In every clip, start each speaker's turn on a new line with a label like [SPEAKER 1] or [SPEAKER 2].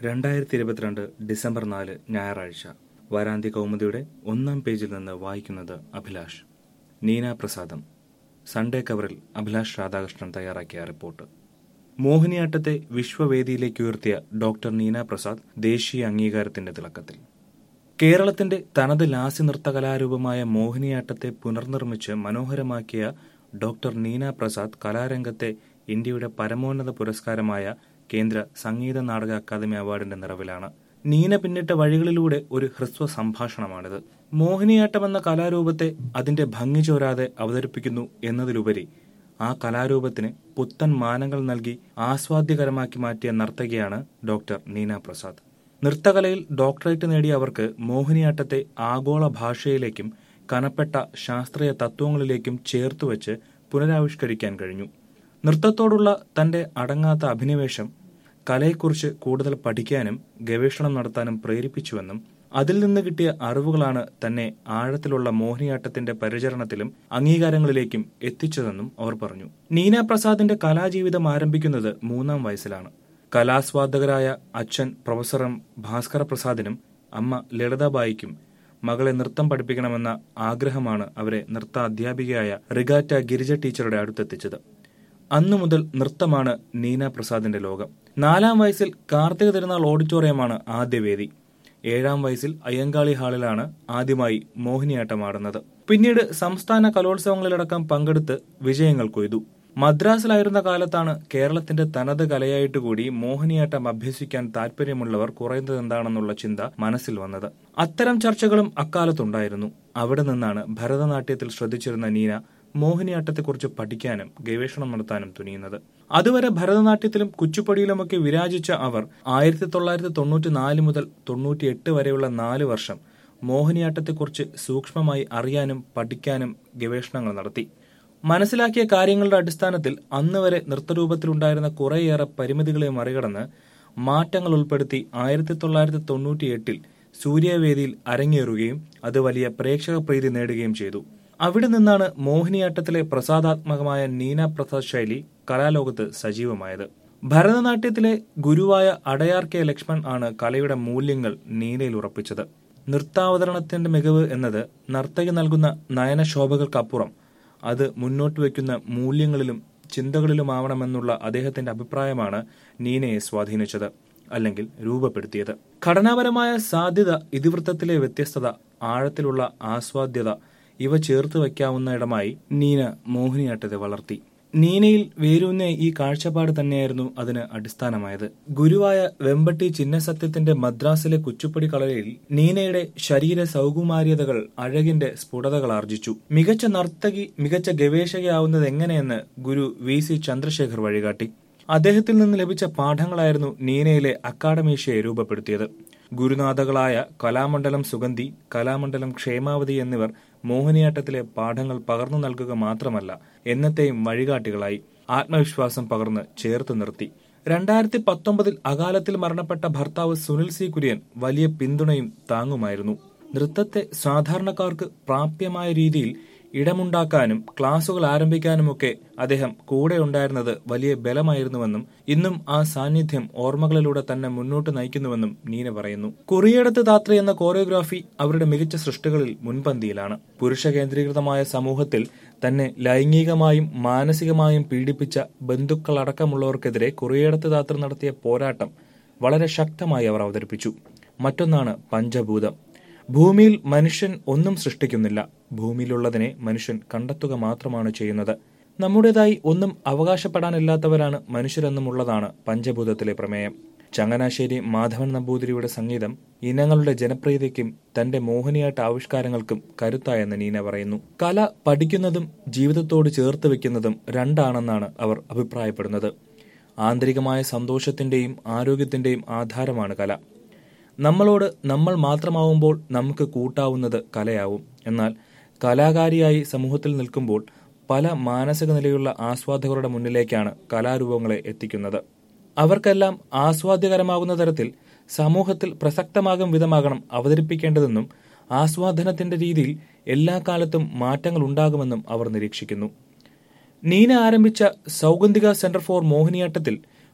[SPEAKER 1] രണ്ടായിരത്തി ഇരുപത്തിരണ്ട് ഡിസംബർ നാല് ഞായറാഴ്ച വാരാന്ത്യ കൗമുദിയുടെ ഒന്നാം പേജിൽ നിന്ന് വായിക്കുന്നത് അഭിലാഷ് നീന പ്രസാദം സൺഡേ കവറിൽ അഭിലാഷ് രാധാകൃഷ്ണൻ തയ്യാറാക്കിയ റിപ്പോർട്ട് മോഹിനിയാട്ടത്തെ വിശ്വവേദിയിലേക്ക് ഉയർത്തിയ ഡോക്ടർ നീന പ്രസാദ് ദേശീയ അംഗീകാരത്തിന്റെ തിളക്കത്തിൽ കേരളത്തിന്റെ തനത് ലാസ്യ നൃത്ത കലാരൂപമായ മോഹിനിയാട്ടത്തെ പുനർനിർമ്മിച്ച് മനോഹരമാക്കിയ ഡോക്ടർ നീന പ്രസാദ് കലാരംഗത്തെ ഇന്ത്യയുടെ പരമോന്നത പുരസ്കാരമായ കേന്ദ്ര സംഗീത നാടക അക്കാദമി അവാർഡിന്റെ നിറവിലാണ് നീന പിന്നിട്ട വഴികളിലൂടെ ഒരു ഹ്രസ്വ സംഭാഷണമാണിത് മോഹിനിയാട്ടം എന്ന കലാരൂപത്തെ അതിന്റെ ഭംഗി ചോരാതെ അവതരിപ്പിക്കുന്നു എന്നതിലുപരി ആ കലാരൂപത്തിന് പുത്തൻ മാനങ്ങൾ നൽകി ആസ്വാദ്യകരമാക്കി മാറ്റിയ നർത്തകിയാണ് ഡോക്ടർ നീന പ്രസാദ് നൃത്തകലയിൽ ഡോക്ടറേറ്റ് നേടിയ അവർക്ക് മോഹിനിയാട്ടത്തെ ആഗോള ഭാഷയിലേക്കും കനപ്പെട്ട ശാസ്ത്രീയ തത്വങ്ങളിലേക്കും ചേർത്തുവച്ച് പുനരാവിഷ്കരിക്കാൻ കഴിഞ്ഞു നൃത്തത്തോടുള്ള തന്റെ അടങ്ങാത്ത അഭിനിവേശം കലയെക്കുറിച്ച് കൂടുതൽ പഠിക്കാനും ഗവേഷണം നടത്താനും പ്രേരിപ്പിച്ചുവെന്നും അതിൽ നിന്ന് കിട്ടിയ അറിവുകളാണ് തന്നെ ആഴത്തിലുള്ള മോഹിനിയാട്ടത്തിന്റെ പരിചരണത്തിലും അംഗീകാരങ്ങളിലേക്കും എത്തിച്ചതെന്നും അവർ പറഞ്ഞു നീന പ്രസാദിന്റെ കലാജീവിതം ആരംഭിക്കുന്നത് മൂന്നാം വയസ്സിലാണ് കലാസ്വാദകരായ അച്ഛൻ പ്രൊഫസർ എം ഭാസ്കര പ്രസാദിനും അമ്മ ലളിതാബായിക്കും മകളെ നൃത്തം പഠിപ്പിക്കണമെന്ന ആഗ്രഹമാണ് അവരെ നൃത്ത അധ്യാപികയായ റിഗാറ്റ ഗിരിജ ടീച്ചറുടെ അടുത്തെത്തിച്ചത് അന്നു മുതൽ നൃത്തമാണ് നീന പ്രസാദിന്റെ ലോകം നാലാം വയസ്സിൽ കാർത്തിക തിരുനാൾ ഓഡിറ്റോറിയമാണ് ആദ്യ വേദി ഏഴാം വയസ്സിൽ അയ്യങ്കാളി ഹാളിലാണ് ആദ്യമായി മോഹിനിയാട്ടം ആടുന്നത് പിന്നീട് സംസ്ഥാന കലോത്സവങ്ങളിലടക്കം പങ്കെടുത്ത് വിജയങ്ങൾ കൊയ്തു മദ്രാസിലായിരുന്ന കാലത്താണ് കേരളത്തിന്റെ തനത് കലയായിട്ട് കൂടി മോഹിനിയാട്ടം അഭ്യസിക്കാൻ താല്പര്യമുള്ളവർ കുറയുന്നതെന്താണെന്നുള്ള ചിന്ത മനസ്സിൽ വന്നത് അത്തരം ചർച്ചകളും അക്കാലത്തുണ്ടായിരുന്നു അവിടെ നിന്നാണ് ഭരതനാട്യത്തിൽ ശ്രദ്ധിച്ചിരുന്ന നീന മോഹിനിയാട്ടത്തെക്കുറിച്ച് പഠിക്കാനും ഗവേഷണം നടത്താനും തുനിയുന്നത് അതുവരെ ഭരതനാട്യത്തിലും കുച്ചുപ്പടിയിലുമൊക്കെ വിരാജിച്ച അവർ ആയിരത്തി തൊള്ളായിരത്തി തൊണ്ണൂറ്റി നാല് മുതൽ തൊണ്ണൂറ്റിയെട്ട് വരെയുള്ള നാല് വർഷം മോഹിനിയാട്ടത്തെക്കുറിച്ച് സൂക്ഷ്മമായി അറിയാനും പഠിക്കാനും ഗവേഷണങ്ങൾ നടത്തി മനസ്സിലാക്കിയ കാര്യങ്ങളുടെ അടിസ്ഥാനത്തിൽ അന്ന് വരെ നൃത്തരൂപത്തിലുണ്ടായിരുന്ന കുറേയേറെ പരിമിതികളെ മറികടന്ന് മാറ്റങ്ങൾ ഉൾപ്പെടുത്തി ആയിരത്തി തൊള്ളായിരത്തി തൊണ്ണൂറ്റി എട്ടിൽ സൂര്യവേദിയിൽ അരങ്ങേറുകയും അത് വലിയ പ്രേക്ഷക പ്രീതി നേടുകയും ചെയ്തു അവിടെ നിന്നാണ് മോഹിനിയാട്ടത്തിലെ പ്രസാദാത്മകമായ നീന പ്രസാദ് ശൈലി കലാലോകത്ത് സജീവമായത് ഭരതനാട്യത്തിലെ ഗുരുവായ അടയാർ കെ ലക്ഷ്മൺ ആണ് കലയുടെ മൂല്യങ്ങൾ നീനയിൽ ഉറപ്പിച്ചത് നൃത്താവതരണത്തിന്റെ മികവ് എന്നത് നർത്തകി നൽകുന്ന നയനശോഭകൾക്കപ്പുറം അത് മുന്നോട്ട് വയ്ക്കുന്ന മൂല്യങ്ങളിലും ചിന്തകളിലുമാവണമെന്നുള്ള അദ്ദേഹത്തിന്റെ അഭിപ്രായമാണ് നീനയെ സ്വാധീനിച്ചത് അല്ലെങ്കിൽ രൂപപ്പെടുത്തിയത് ഘടനാപരമായ സാധ്യത ഇതിവൃത്തത്തിലെ വ്യത്യസ്തത ആഴത്തിലുള്ള ആസ്വാദ്യത ഇവ ചേർത്ത് വയ്ക്കാവുന്ന ഇടമായി നീന മോഹിനിയാട്ടത്തെ വളർത്തി നീനയിൽ വേരൂന്നിയ ഈ കാഴ്ചപ്പാട് തന്നെയായിരുന്നു അതിന് അടിസ്ഥാനമായത് ഗുരുവായ വെമ്പട്ടി ചിന്നസത്യത്തിന്റെ മദ്രാസിലെ കുച്ചുപ്പടി കളരിയിൽ നീനയുടെ ശരീര സൗകുമാര്യതകൾ അഴകിന്റെ സ്ഫുടതകൾ ആർജിച്ചു മികച്ച നർത്തകി മികച്ച ഗവേഷകയാവുന്നത് എങ്ങനെയെന്ന് ഗുരു വി സി ചന്ദ്രശേഖർ വഴികാട്ടി അദ്ദേഹത്തിൽ നിന്ന് ലഭിച്ച പാഠങ്ങളായിരുന്നു നീനയിലെ അക്കാഡമീഷയെ രൂപപ്പെടുത്തിയത് ഗുരുനാഥകളായ കലാമണ്ഡലം സുഗന്ധി കലാമണ്ഡലം ക്ഷേമാവതി എന്നിവർ മോഹിനിയാട്ടത്തിലെ പാഠങ്ങൾ പകർന്നു നൽകുക മാത്രമല്ല എന്നത്തെയും വഴികാട്ടികളായി ആത്മവിശ്വാസം പകർന്ന് ചേർത്ത് നിർത്തി രണ്ടായിരത്തി പത്തൊമ്പതിൽ അകാലത്തിൽ മരണപ്പെട്ട ഭർത്താവ് സുനിൽ സി കുര്യൻ വലിയ പിന്തുണയും താങ്ങുമായിരുന്നു നൃത്തത്തെ സാധാരണക്കാർക്ക് പ്രാപ്യമായ രീതിയിൽ ഇടമുണ്ടാക്കാനും ക്ലാസുകൾ ആരംഭിക്കാനുമൊക്കെ അദ്ദേഹം കൂടെ ഉണ്ടായിരുന്നത് വലിയ ബലമായിരുന്നുവെന്നും ഇന്നും ആ സാന്നിധ്യം ഓർമ്മകളിലൂടെ തന്നെ മുന്നോട്ട് നയിക്കുന്നുവെന്നും നീന പറയുന്നു കുറിയടത്ത് താത്രി എന്ന കോറിയോഗ്രാഫി അവരുടെ മികച്ച സൃഷ്ടികളിൽ മുൻപന്തിയിലാണ് പുരുഷ കേന്ദ്രീകൃതമായ സമൂഹത്തിൽ തന്നെ ലൈംഗികമായും മാനസികമായും പീഡിപ്പിച്ച ബന്ധുക്കളടക്കമുള്ളവർക്കെതിരെ കുറിയടത്ത് താത്രി നടത്തിയ പോരാട്ടം വളരെ ശക്തമായി അവർ അവതരിപ്പിച്ചു മറ്റൊന്നാണ് പഞ്ചഭൂതം ഭൂമിയിൽ മനുഷ്യൻ ഒന്നും സൃഷ്ടിക്കുന്നില്ല ഭൂമിയിലുള്ളതിനെ മനുഷ്യൻ കണ്ടെത്തുക മാത്രമാണ് ചെയ്യുന്നത് നമ്മുടേതായി ഒന്നും അവകാശപ്പെടാനില്ലാത്തവരാണ് മനുഷ്യരെന്നുമുള്ളതാണ് പഞ്ചഭൂതത്തിലെ പ്രമേയം ചങ്ങനാശ്ശേരി മാധവൻ നമ്പൂതിരിയുടെ സംഗീതം ഇനങ്ങളുടെ ജനപ്രിയതയ്ക്കും തന്റെ മോഹിനിയാട്ട ആവിഷ്കാരങ്ങൾക്കും കരുത്തായെന്ന് നീന പറയുന്നു കല പഠിക്കുന്നതും ജീവിതത്തോട് ചേർത്ത് വെക്കുന്നതും രണ്ടാണെന്നാണ് അവർ അഭിപ്രായപ്പെടുന്നത് ആന്തരികമായ സന്തോഷത്തിന്റെയും ആരോഗ്യത്തിന്റെയും ആധാരമാണ് കല നമ്മളോട് നമ്മൾ മാത്രമാവുമ്പോൾ നമുക്ക് കൂട്ടാവുന്നത് കലയാവും എന്നാൽ കലാകാരിയായി സമൂഹത്തിൽ നിൽക്കുമ്പോൾ പല മാനസിക നിലയുള്ള ആസ്വാദകരുടെ മുന്നിലേക്കാണ് കലാരൂപങ്ങളെ എത്തിക്കുന്നത് അവർക്കെല്ലാം ആസ്വാദ്യകരമാകുന്ന തരത്തിൽ സമൂഹത്തിൽ പ്രസക്തമാകും വിധമാകണം അവതരിപ്പിക്കേണ്ടതെന്നും ആസ്വാദനത്തിന്റെ രീതിയിൽ എല്ലാ കാലത്തും മാറ്റങ്ങൾ ഉണ്ടാകുമെന്നും അവർ നിരീക്ഷിക്കുന്നു നീന ആരംഭിച്ച സൗഗന്ധിക സെന്റർ ഫോർ മോഹിനിയാട്ടത്തിൽ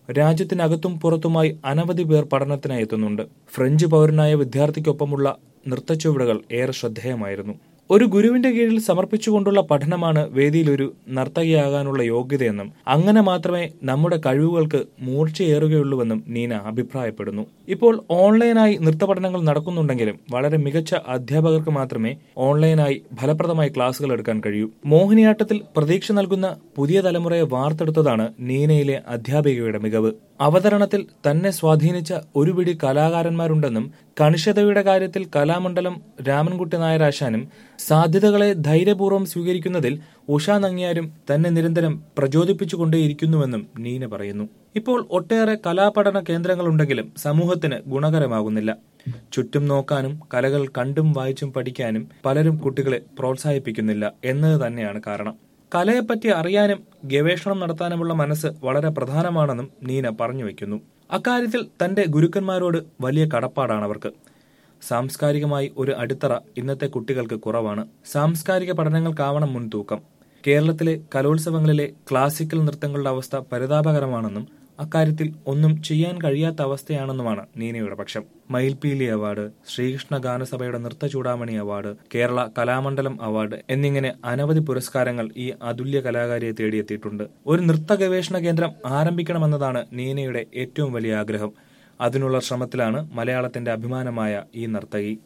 [SPEAKER 1] രാജ്യത്തിനകത്തും പുറത്തുമായി അനവധി പേർ പഠനത്തിനായി എത്തുന്നുണ്ട് ഫ്രഞ്ച് പൗരനായ വിദ്യാർത്ഥിക്കൊപ്പമുള്ള നൃത്തച്ചുവടുകൾ ഏറെ ശ്രദ്ധേയമായിരുന്നു ഒരു ഗുരുവിന്റെ കീഴിൽ സമർപ്പിച്ചുകൊണ്ടുള്ള പഠനമാണ് വേദിയിൽ ഒരു നർത്തകിയാകാനുള്ള യോഗ്യതയെന്നും അങ്ങനെ മാത്രമേ നമ്മുടെ കഴിവുകൾക്ക് മൂർച്ചയേറുകയുള്ളൂവെന്നും നീന അഭിപ്രായപ്പെടുന്നു ഇപ്പോൾ ഓൺലൈനായി നൃത്തപഠനങ്ങൾ നടക്കുന്നുണ്ടെങ്കിലും വളരെ മികച്ച അധ്യാപകർക്ക് മാത്രമേ ഓൺലൈനായി ഫലപ്രദമായി ക്ലാസുകൾ എടുക്കാൻ കഴിയൂ മോഹിനിയാട്ടത്തിൽ പ്രതീക്ഷ നൽകുന്ന പുതിയ തലമുറയെ വാർത്തെടുത്തതാണ് നീനയിലെ അധ്യാപികയുടെ മികവ് അവതരണത്തിൽ തന്നെ സ്വാധീനിച്ച ഒരു പിടി കലാകാരന്മാരുണ്ടെന്നും കണിശതയുടെ കാര്യത്തിൽ കലാമണ്ഡലം രാമൻകുട്ടി നായരാശാനും സാധ്യതകളെ ധൈര്യപൂർവ്വം സ്വീകരിക്കുന്നതിൽ ഉഷാ നങ്ങിയാരും തന്നെ നിരന്തരം പ്രചോദിപ്പിച്ചുകൊണ്ടേയിരിക്കുന്നുവെന്നും നീന പറയുന്നു ഇപ്പോൾ ഒട്ടേറെ കലാപഠന കേന്ദ്രങ്ങളുണ്ടെങ്കിലും സമൂഹത്തിന് ഗുണകരമാകുന്നില്ല ചുറ്റും നോക്കാനും കലകൾ കണ്ടും വായിച്ചും പഠിക്കാനും പലരും കുട്ടികളെ പ്രോത്സാഹിപ്പിക്കുന്നില്ല എന്നത് തന്നെയാണ് കാരണം കലയെപ്പറ്റി അറിയാനും ഗവേഷണം നടത്താനുമുള്ള മനസ്സ് വളരെ പ്രധാനമാണെന്നും നീന പറഞ്ഞു വയ്ക്കുന്നു അക്കാര്യത്തിൽ തന്റെ ഗുരുക്കന്മാരോട് വലിയ കടപ്പാടാണ് അവർക്ക് സാംസ്കാരികമായി ഒരു അടിത്തറ ഇന്നത്തെ കുട്ടികൾക്ക് കുറവാണ് സാംസ്കാരിക പഠനങ്ങൾക്കാവണം മുൻതൂക്കം കേരളത്തിലെ കലോത്സവങ്ങളിലെ ക്ലാസിക്കൽ നൃത്തങ്ങളുടെ അവസ്ഥ പരിതാപകരമാണെന്നും അക്കാര്യത്തിൽ ഒന്നും ചെയ്യാൻ കഴിയാത്ത അവസ്ഥയാണെന്നുമാണ് നീനയുടെ പക്ഷം മയിൽപീലി അവാർഡ് ശ്രീകൃഷ്ണ ഗാനസഭയുടെ നൃത്ത ചൂടാമണി അവാർഡ് കേരള കലാമണ്ഡലം അവാർഡ് എന്നിങ്ങനെ അനവധി പുരസ്കാരങ്ങൾ ഈ അതുല്യ കലാകാരിയെ തേടിയെത്തിയിട്ടുണ്ട് ഒരു നൃത്ത ഗവേഷണ കേന്ദ്രം ആരംഭിക്കണമെന്നതാണ് നീനയുടെ ഏറ്റവും വലിയ ആഗ്രഹം അതിനുള്ള ശ്രമത്തിലാണ് മലയാളത്തിന്റെ അഭിമാനമായ ഈ നർത്തകി